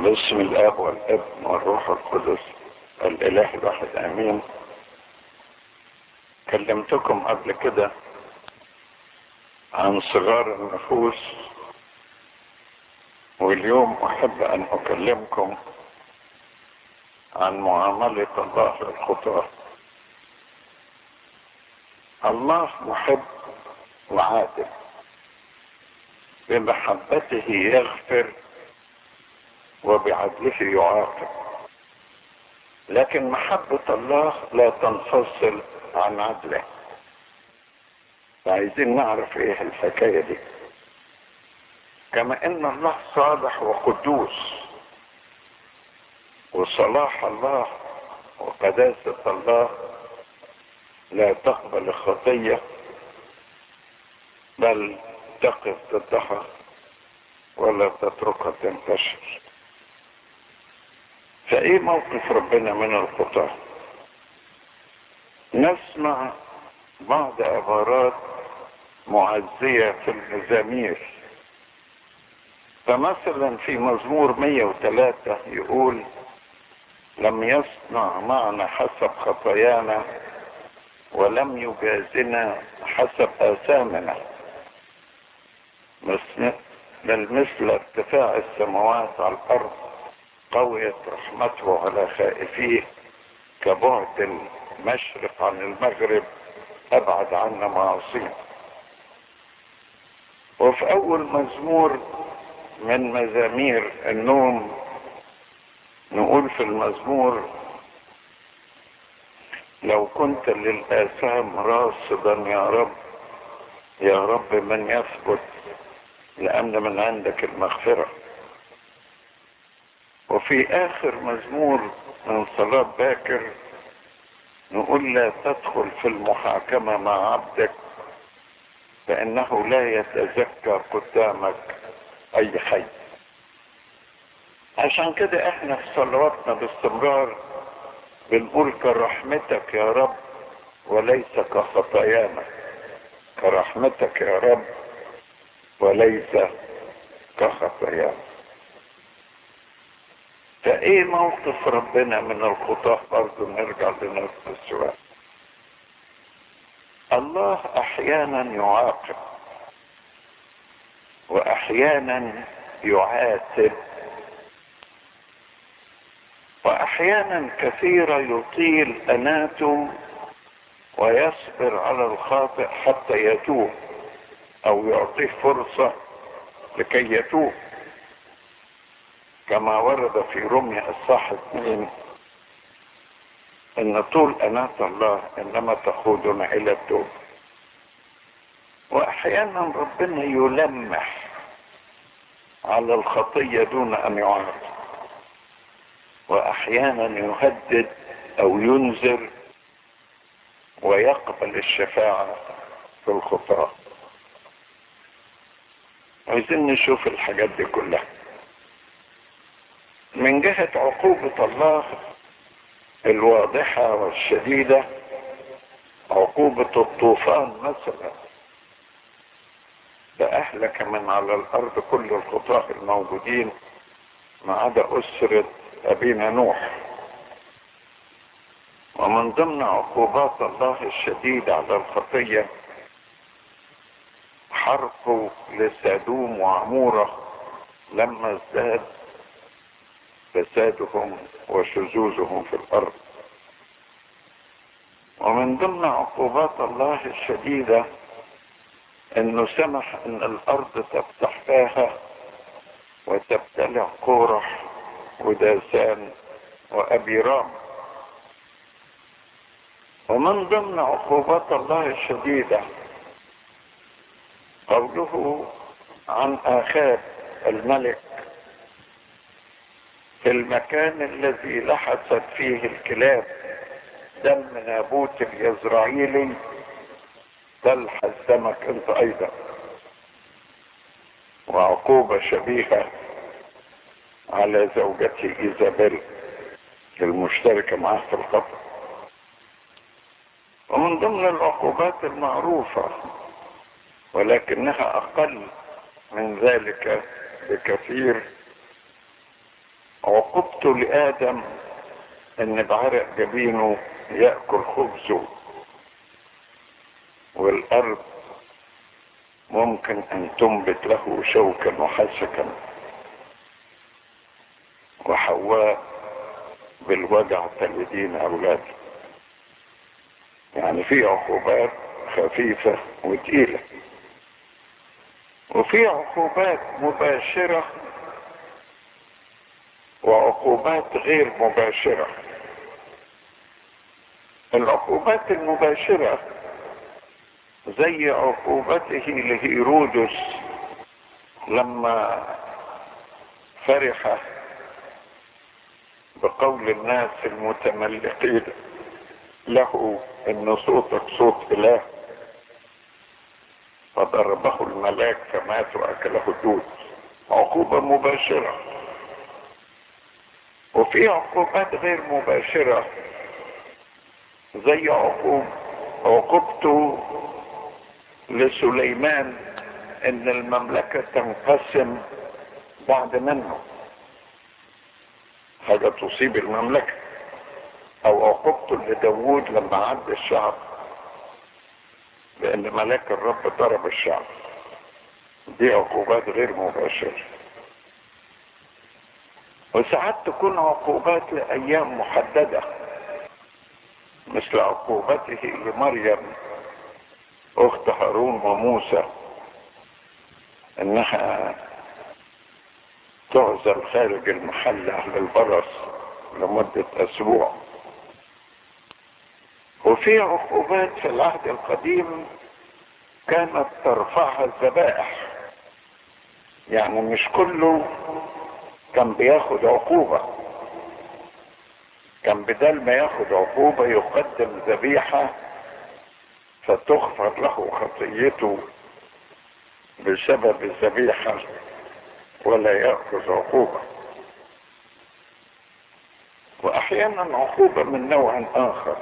باسم الاب والابن والروح القدس الاله الواحد امين كلمتكم قبل كده عن صغار النفوس واليوم احب ان اكلمكم عن معاملة الله للخطاة الله محب وعادل بمحبته يغفر وبعدله يعاقب لكن محبة الله لا تنفصل عن عدله فعايزين نعرف ايه الحكاية دي كما ان الله صالح وقدوس وصلاح الله وقداسة الله لا تقبل الخطية بل تقف ضدها ولا تتركها تنتشر فايه موقف ربنا من الخطاة نسمع بعض عبارات معزية في المزامير فمثلا في مزمور 103 يقول لم يصنع معنا حسب خطايانا ولم يجازنا حسب آثامنا بل مثل ارتفاع السماوات على الأرض قويت رحمته على خائفيه كبعد المشرق عن المغرب أبعد عنا معاصيه وفي أول مزمور من مزامير النوم نقول في المزمور لو كنت للآثام راصدا يا رب يا رب من يثبت لأن من عندك المغفرة وفي آخر مزمور من صلاة باكر نقول لا تدخل في المحاكمة مع عبدك فإنه لا يتزكى قدامك أي حي عشان كده احنا في صلواتنا باستمرار بنقول كرحمتك يا رب وليس كخطايانا كرحمتك يا رب وليس كخطايانا فايه موقف ربنا من الخطاة برضه نرجع لنفس السؤال الله احيانا يعاقب واحيانا يعاتب واحيانا كثيرة يطيل اناته ويصبر على الخاطئ حتى يتوب او يعطيه فرصة لكي يتوب كما ورد في رمي الصح اثنين ان طول اناة الله انما تقودنا الى التوب واحيانا ربنا يلمح على الخطية دون ان يعاقب واحيانا يهدد او ينذر ويقبل الشفاعة في الخطاة عايزين نشوف الحاجات دي كلها من جهة عقوبة الله الواضحة والشديدة عقوبة الطوفان مثلا فأهلك من على الأرض كل الخطاة الموجودين ما عدا أسرة أبينا نوح ومن ضمن عقوبات الله الشديدة على الخطية حرقه لسادوم وعمورة لما ازداد فسادهم وشذوذهم في الأرض ومن ضمن عقوبات الله الشديدة انه سمح ان الارض تفتح فاها وتبتلع قورح وداسان وابيرام ومن ضمن عقوبات الله الشديدة قوله عن آخاب الملك في المكان الذي لحست فيه الكلاب دم نابوت اليزرعيلي تلحس دمك انت ايضا وعقوبة شبيهة على زوجته ايزابيل المشتركة معه في الخطر ومن ضمن العقوبات المعروفة ولكنها اقل من ذلك بكثير عقوبته لآدم ان بعرق جبينه يأكل خبزه والأرض ممكن أن تنبت له شوكا وحسكا وحواء بالوجع تلدين أولاده يعني في عقوبات خفيفة وتقيلة وفي عقوبات مباشرة وعقوبات غير مباشرة العقوبات المباشرة زي عقوبته لهيرودس لما فرح بقول الناس المتملقين له ان صوتك صوت اله فضربه الملاك فمات واكله الدود عقوبة مباشرة وفي عقوبات غير مباشرة زي عقوب عقوبته لسليمان ان المملكة تنقسم بعد منه حاجة تصيب المملكة او عقوبته لداوود لما عد الشعب لان ملاك الرب ضرب الشعب دي عقوبات غير مباشرة وساعات تكون عقوبات لأيام محددة مثل عقوبته لمريم أخت هارون وموسى إنها تعزل خارج المحلة للبرص لمدة أسبوع وفي عقوبات في العهد القديم كانت ترفعها الذبائح يعني مش كله كان بياخد عقوبة كان بدل ما ياخد عقوبة يقدم ذبيحة فتغفر له خطيته بسبب الذبيحة ولا يأخذ عقوبة وأحيانا عقوبة من نوع آخر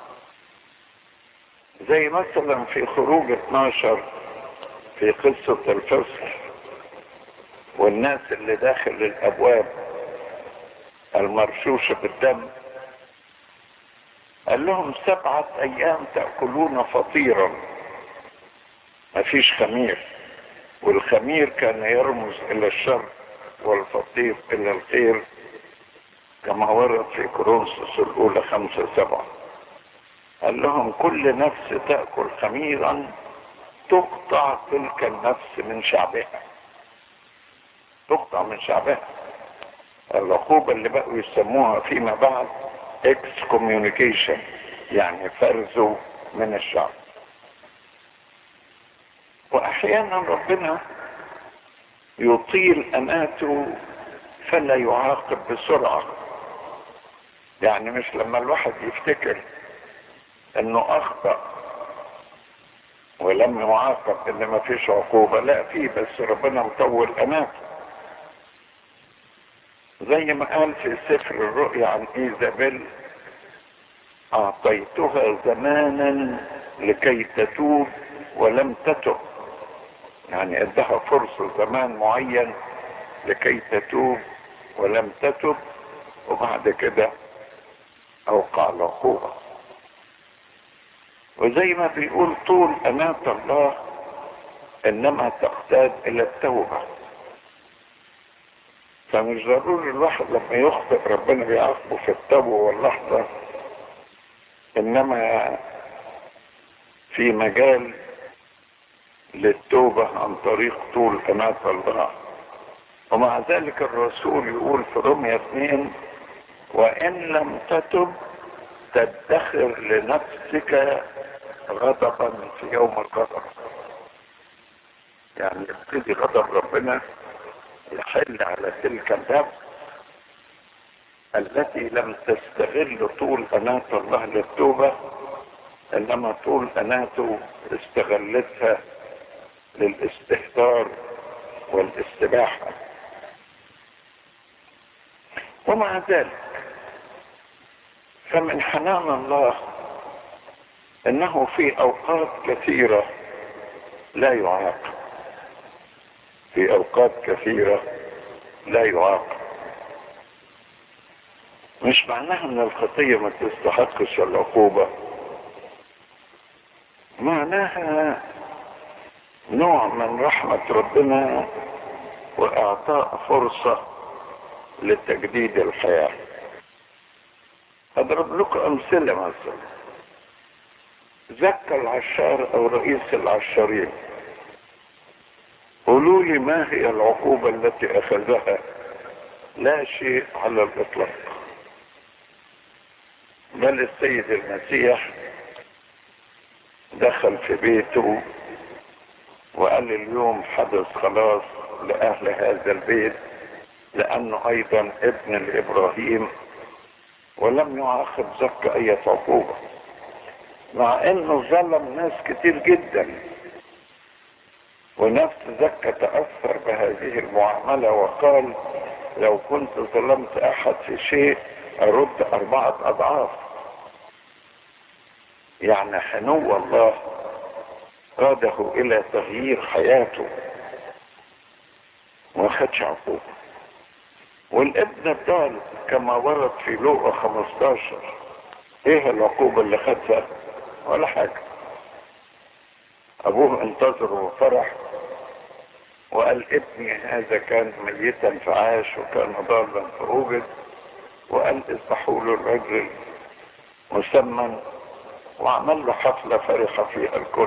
زي مثلا في خروج 12 في قصة الفصل والناس اللي داخل الأبواب المرشوشة بالدم قال لهم سبعة أيام تأكلون فطيرا مفيش خمير والخمير كان يرمز إلى الشر والفطير إلى الخير كما ورد في كورنثوس الأولى خمسة سبعة قال لهم كل نفس تأكل خميرا تقطع تلك النفس من شعبها تقطع من شعبها العقوبة اللي بقوا يسموها فيما بعد اكس كوميونيكيشن يعني فرزه من الشعب واحيانا ربنا يطيل اناته فلا يعاقب بسرعة يعني مش لما الواحد يفتكر انه اخطأ ولم يعاقب ان ما فيش عقوبة لا في بس ربنا مطول اناته زي ما قال في سفر الرؤيا عن ايزابيل اعطيتها زمانا لكي تتوب ولم تتب يعني ادها فرصة زمان معين لكي تتوب ولم تتب وبعد كده اوقع العقوبة وزي ما بيقول طول أناة الله إنما تقتاد إلى التوبة فمش ضروري الواحد لما يخطئ ربنا بيعاقبه في التوبة واللحظة إنما في مجال للتوبة عن طريق طول أناة الله ومع ذلك الرسول يقول في رمية اثنين وإن لم تتب تدخر لنفسك غضبا في يوم الغضب يعني يبتدي غضب ربنا يحل على تلك النفس التي لم تستغل طول أناة الله للتوبة إنما طول أناته استغلتها للاستهتار والاستباحة ومع ذلك فمن حنان الله انه في اوقات كثيرة لا يعاقب في اوقات كثيرة لا يعاقب مش معناها ان الخطية ما تستحقش العقوبة معناها نوع من رحمة ربنا واعطاء فرصة لتجديد الحياة اضرب لكم امثلة مثلا زكى العشار او رئيس العشارين قولوا لي ما هي العقوبة التي اخذها لا شيء على الاطلاق بل السيد المسيح دخل في بيته وقال اليوم حدث خلاص لأهل هذا البيت لأنه أيضا ابن لإبراهيم ولم يعاقب زكى أي عقوبة مع أنه ظلم ناس كتير جدا ونفس زكى تأثر بهذه المعاملة وقال لو كنت ظلمت أحد في شيء أرد أربعة أضعاف يعني حنو الله قاده إلى تغيير حياته ما خدش عقوبة والابن الضال كما ورد في لوقا 15 ايه العقوبة اللي خدها ولا حاجة ابوه انتظر وفرح وقال ابني هذا كان ميتا فعاش وكان ضالا فوجد وقال اذبحوا له الرجل مسمى وعمل له حفلة فرح فيها الكل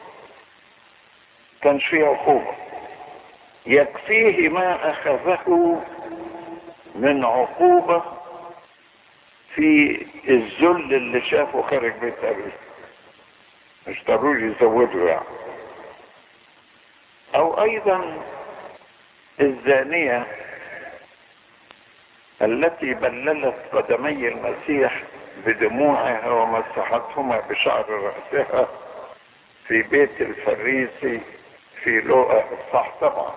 كانش فيه عقوبة يكفيه ما أخذه من عقوبة في الذل اللي شافه خارج بيت أبيه مش ضروري يزودوا يعني أو أيضا الزانية التي بللت قدمي المسيح بدموعها ومسحتهما بشعر رأسها في بيت الفريسي في لوقا الصح طبعا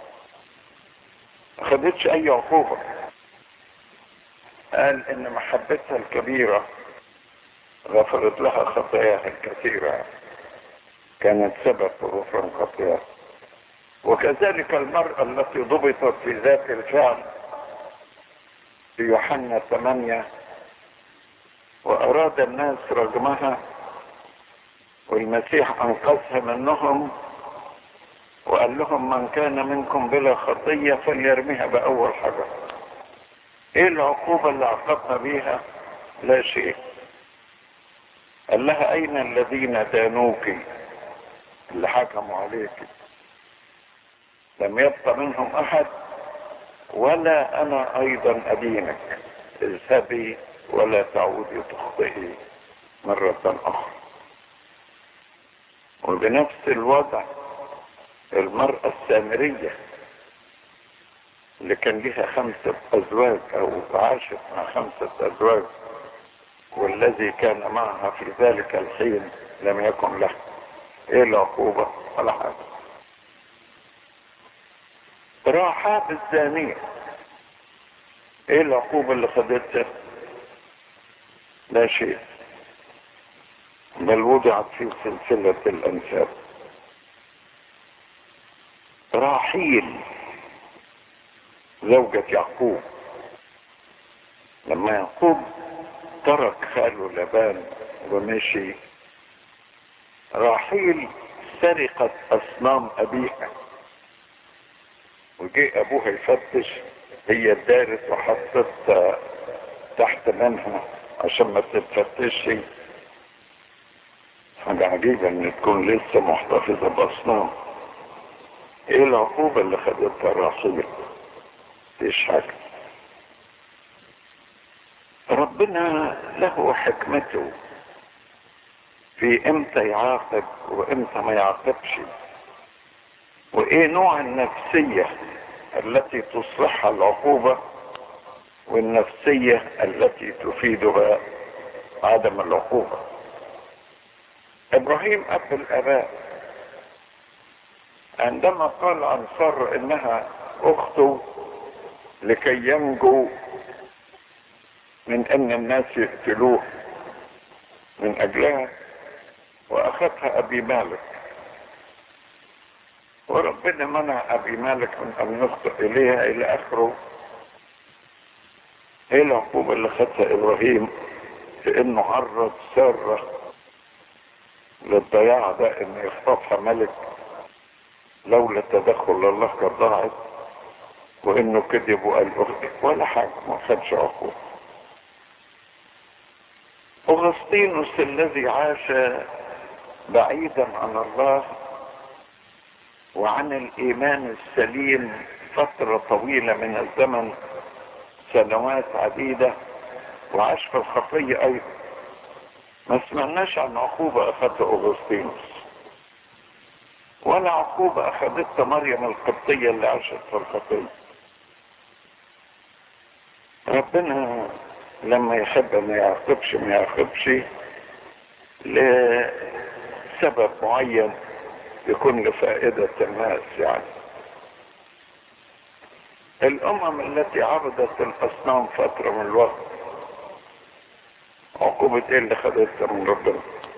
ما خدتش اي عقوبة قال ان محبتها الكبيرة غفرت لها خطاياها الكثيرة كانت سبب في غفران خطاياها وكذلك المرأة التي ضبطت في ذات الفعل في يوحنا ثمانية وأراد الناس رجمها والمسيح أنقذها منهم وقال لهم من كان منكم بلا خطية فليرميها بأول حجر ايه العقوبة اللي عاقبنا بيها لا شيء قال لها اين الذين دانوك اللي حكموا عليك لم يبق منهم احد ولا انا ايضا ادينك اذهبي ولا تعودي تخطئي مرة اخرى وبنفس الوضع المرأة السامرية اللي كان لها خمسة أزواج أو عاشت مع خمسة أزواج والذي كان معها في ذلك الحين لم يكن له إيه العقوبة ولا حاجة راحات الزانية إيه العقوبة اللي خدتها لا شيء بل وضعت في سلسلة الأنساب راحيل زوجة يعقوب لما يعقوب ترك خاله لبان ومشي راحيل سرقت أصنام أبيها وجي أبوها يفتش هي اتدارت وحطت تحت منها عشان ما تتفتش حاجة عجيبة ان تكون لسه محتفظة بأصنام ايه العقوبة اللي خدتها الرسول مفيش حاجة ربنا له حكمته في امتى يعاقب وامتى ما يعاقبش وايه نوع النفسية التي تصلحها العقوبة والنفسية التي تفيدها عدم العقوبة ابراهيم اب الاباء عندما قال عن سر انها اخته لكي ينجو من ان الناس يقتلوه من اجلها واخذها ابي مالك وربنا منع ابي مالك من ان يخطئ اليها الى اخره ايه العقوبة اللي خدها ابراهيم في انه عرض سارة للضياع ده ان يخطفها ملك لولا تدخل الله كانت ضاعت وانه كذب وقال اختي ولا حاجة ما خدش عقوبة اغسطينوس الذي عاش بعيدا عن الله وعن الايمان السليم فترة طويلة من الزمن سنوات عديدة وعاش في الخطية ايضا ما سمعناش عن عقوبة اخذها اغسطينوس ولا عقوبة اخذتها مريم القبطية اللي عاشت في الخطية ربنا لما يحب ما يعاقبش ما يعاقبش لسبب معين يكون لفائدة الناس يعني الأمم التي عبدت الأصنام فترة من الوقت عقوبة إيه اللي خدتها من ربنا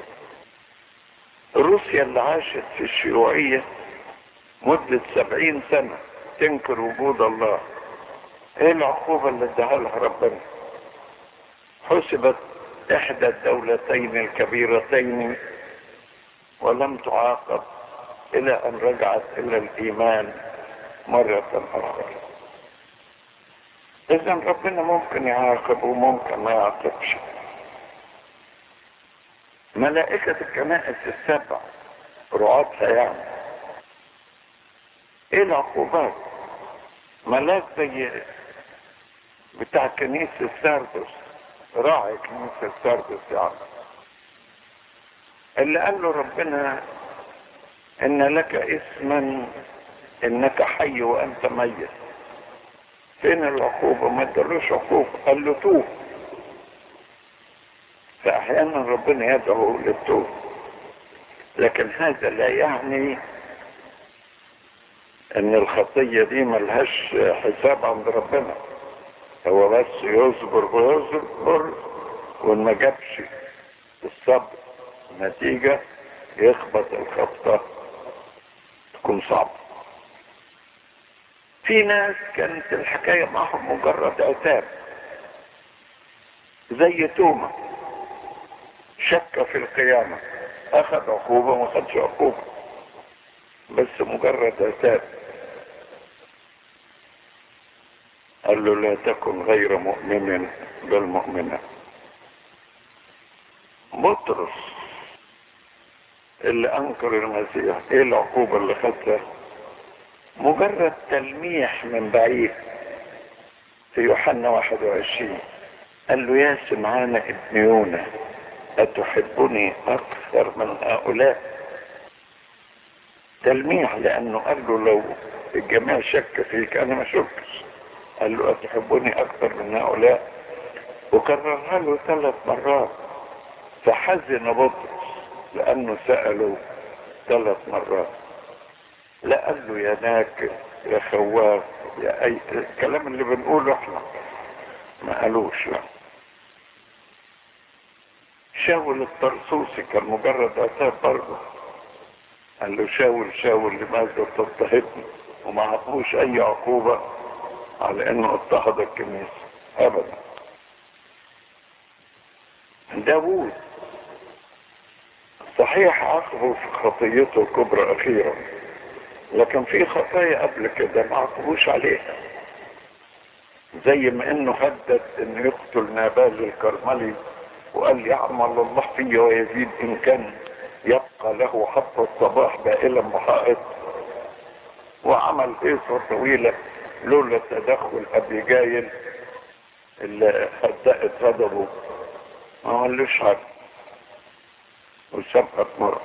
روسيا اللي عاشت في الشيوعية مدة سبعين سنة تنكر وجود الله ايه العقوبة اللي اداها لها ربنا حسبت احدى الدولتين الكبيرتين ولم تعاقب الى ان رجعت الى الايمان مرة اخرى اذا ربنا ممكن يعاقب وممكن ما يعاقبش ملائكة الكنائس السبع رعاتها يعني ايه العقوبات ملاك زي بتاع كنيسة ساردس راعي كنيسة ساردس يعني اللي قال له ربنا ان لك اسما انك حي وانت ميت فين العقوبة ما ادالوش عقوبة قال له توب فاحيانا ربنا يدعو للتوب لكن هذا لا يعني ان الخطية دي ملهاش حساب عند ربنا هو بس يصبر ويصبر وان ما جابش الصبر نتيجة يخبط الخبطة تكون صعبة في ناس كانت الحكاية معهم مجرد عتاب زي توما شك في القيامة اخذ عقوبة ما خدش عقوبة بس مجرد عتاب قال له لا تكن غير مؤمن بل مؤمنا بطرس اللي انكر المسيح ايه العقوبة اللي خدها مجرد تلميح من بعيد في يوحنا 21 قال له يا سمعان ابن يونا أتحبني أكثر من هؤلاء تلميح لأنه قال له لو الجميع شك فيك أنا ما شكش قال له أتحبني أكثر من هؤلاء وكررها له ثلاث مرات فحزن بطرس لأنه سأله ثلاث مرات لا قال له يا ناكر يا خواف يا أي الكلام اللي بنقوله احنا ما قالوش لا شاول الطرسوسي كان مجرد عتاب برضه قال له شاول شاول لماذا تضطهدني وما عطوش اي عقوبة على انه اضطهد الكنيسة ابدا داوود صحيح عاقبه في خطيته الكبرى اخيرا لكن في خطايا قبل كده ما عاقبوش عليها زي ما انه هدد انه يقتل نابال الكرملي وقال يعمل الله فيه ويزيد ان كان يبقى له حتى الصباح بائلا محائط وعمل قصة طويلة لولا تدخل ابي جايل اللي هدأت غضبه ما عملوش حاجة وسبقت مرة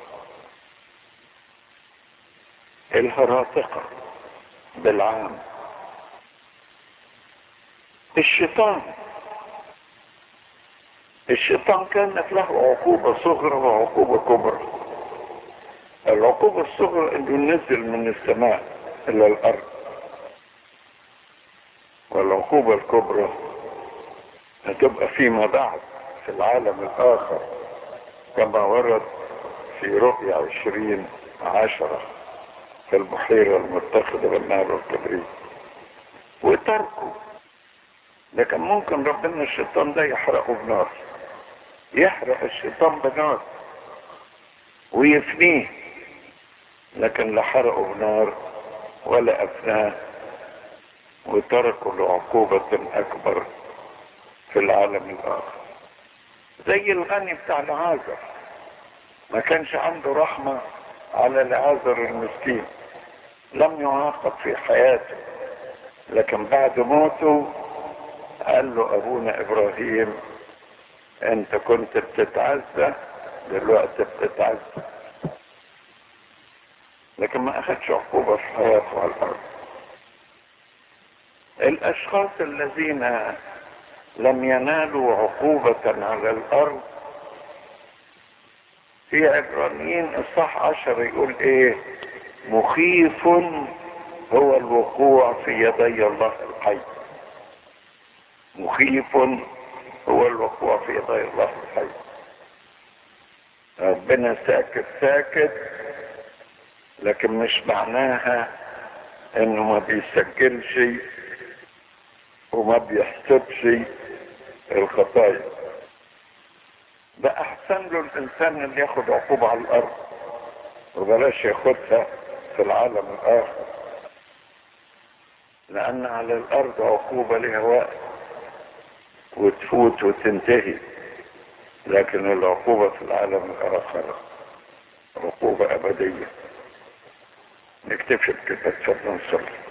الهراطقة بالعام الشيطان الشيطان كانت له عقوبة صغرى وعقوبة كبرى العقوبة الصغرى انه نزل من السماء الى الارض والعقوبة الكبرى هتبقى فيما بعد في العالم الاخر كما ورد في رؤيا عشرين عشرة في البحيرة المتخذة بالنار والكبريت وتركه لكن ممكن ربنا الشيطان ده يحرقه بنار يحرق الشيطان بنار ويفنيه لكن لا حرقه بنار ولا أفناه وتركوا لعقوبة أكبر في العالم الآخر زي الغني بتاع العازر ما كانش عنده رحمة على العازر المسكين لم يعاقب في حياته لكن بعد موته قال له أبونا إبراهيم أنت كنت بتتعزى دلوقتي بتتعزى لكن ما أخدش عقوبة في حياته على الأرض الأشخاص الذين لم ينالوا عقوبة على الأرض في عبرانيين الصح عشر يقول ايه مخيف هو الوقوع في يدي الله الحي مخيف هو الوقوع في يدي الله الحي ربنا ساكت ساكت لكن مش معناها انه ما بيسجلش وما بيحسبش الخطايا ده احسن له الانسان اللي ياخد عقوبة على الارض وبلاش ياخدها في العالم الاخر لان على الارض عقوبة لها وقت وتفوت وتنتهي لكن العقوبة في العالم الاخر عقوبة ابدية نكتفي بكده تفضل نصلي